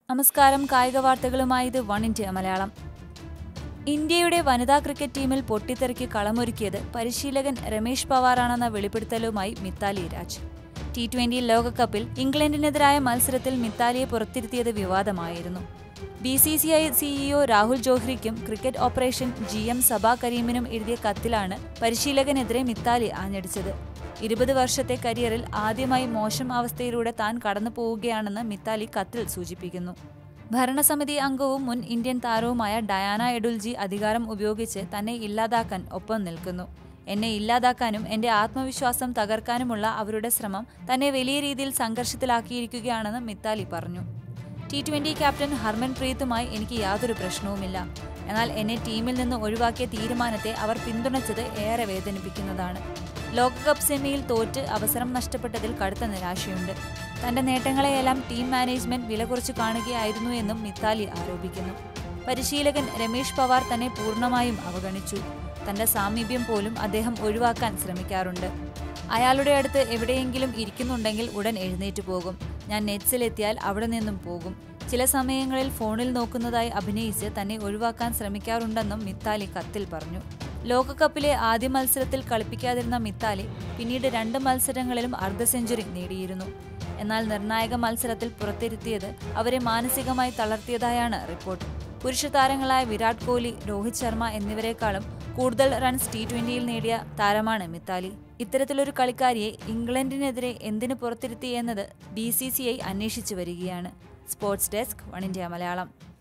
നമസ്കാരം കായിക വാർത്തകളുമായി ഇത് വൺ ഇന്ത്യ മലയാളം ഇന്ത്യയുടെ വനിതാ ക്രിക്കറ്റ് ടീമിൽ പൊട്ടിത്തെറിക്ക് കളമൊരുക്കിയത് പരിശീലകൻ രമേശ് പവാറാണെന്ന വെളിപ്പെടുത്തലുമായി മിത്താലി രാജ് ടി ട്വന്റി ലോകകപ്പിൽ ഇംഗ്ലണ്ടിനെതിരായ മത്സരത്തിൽ മിത്താലിയെ പുറത്തിരുത്തിയത് വിവാദമായിരുന്നു B C C I CEO Rahul ജോഹ്രിക്കും cricket operation G M Saba കരീമിനും എഴുതിയ കത്തിലാണ് പരിശീലകനെതിരെ മിത്താലി ആഞ്ഞടിച്ചത് ഇരുപത് വർഷത്തെ കരിയറിൽ ആദ്യമായി മോശം അവസ്ഥയിലൂടെ താൻ കടന്നു പോവുകയാണെന്ന് മിത്താലി കത്തിൽ സൂചിപ്പിക്കുന്നു ഭരണസമിതി അംഗവും മുൻ ഇന്ത്യൻ താരവുമായ ഡയാന എഡുൽജി അധികാരം ഉപയോഗിച്ച് തന്നെ ഇല്ലാതാക്കാൻ ഒപ്പം നിൽക്കുന്നു എന്നെ ഇല്ലാതാക്കാനും എന്റെ ആത്മവിശ്വാസം തകർക്കാനുമുള്ള അവരുടെ ശ്രമം തന്നെ വലിയ രീതിയിൽ സംഘർഷത്തിലാക്കിയിരിക്കുകയാണെന്ന് മിത്താലി പറഞ്ഞു ടി ട്വന്റി ക്യാപ്റ്റൻ ഹർമൻ പ്രീത്തുമായി എനിക്ക് യാതൊരു പ്രശ്നവുമില്ല എന്നാൽ എന്നെ ടീമിൽ നിന്ന് ഒഴിവാക്കിയ തീരുമാനത്തെ അവർ പിന്തുണച്ചത് ഏറെ വേദനിപ്പിക്കുന്നതാണ് ലോകകപ്പ് സെമിയിൽ തോറ്റ് അവസരം നഷ്ടപ്പെട്ടതിൽ കടുത്ത നിരാശയുണ്ട് തന്റെ നേട്ടങ്ങളെയെല്ലാം ടീം മാനേജ്മെന്റ് വില കുറച്ച് കാണുകയായിരുന്നു എന്നും മിത്താലി ആരോപിക്കുന്നു പരിശീലകൻ രമേഷ് പവാർ തന്നെ പൂർണ്ണമായും അവഗണിച്ചു തന്റെ സാമീപ്യം പോലും അദ്ദേഹം ഒഴിവാക്കാൻ ശ്രമിക്കാറുണ്ട് അയാളുടെ അടുത്ത് എവിടെയെങ്കിലും ഇരിക്കുന്നുണ്ടെങ്കിൽ ഉടൻ എഴുന്നേറ്റ് പോകും ഞാൻ നെറ്റ്സിലെത്തിയാൽ അവിടെ നിന്നും പോകും ചില സമയങ്ങളിൽ ഫോണിൽ നോക്കുന്നതായി അഭിനയിച്ച് തന്നെ ഒഴിവാക്കാൻ ശ്രമിക്കാറുണ്ടെന്നും മിത്താലി കത്തിൽ പറഞ്ഞു ലോകകപ്പിലെ ആദ്യ മത്സരത്തിൽ കളിപ്പിക്കാതിരുന്ന മിത്താലി പിന്നീട് രണ്ട് മത്സരങ്ങളിലും അർദ്ധ സെഞ്ചുറി നേടിയിരുന്നു എന്നാൽ നിർണായക മത്സരത്തിൽ പുറത്തിരുത്തിയത് അവരെ മാനസികമായി തളർത്തിയതായാണ് റിപ്പോർട്ട് പുരുഷ താരങ്ങളായ വിരാട് കോഹ്ലി രോഹിത് ശർമ്മ എന്നിവരെക്കാളും കൂടുതൽ റൺസ് ടി ട്വന്റിയിൽ നേടിയ താരമാണ് മിത്താലി ഇത്തരത്തിലൊരു കളിക്കാരിയെ ഇംഗ്ലണ്ടിനെതിരെ എന്തിനു പുറത്തിരുത്തി എന്നത് ബി സി സി ഐ അന്വേഷിച്ചു വരികയാണ് sports desk one India Malayalam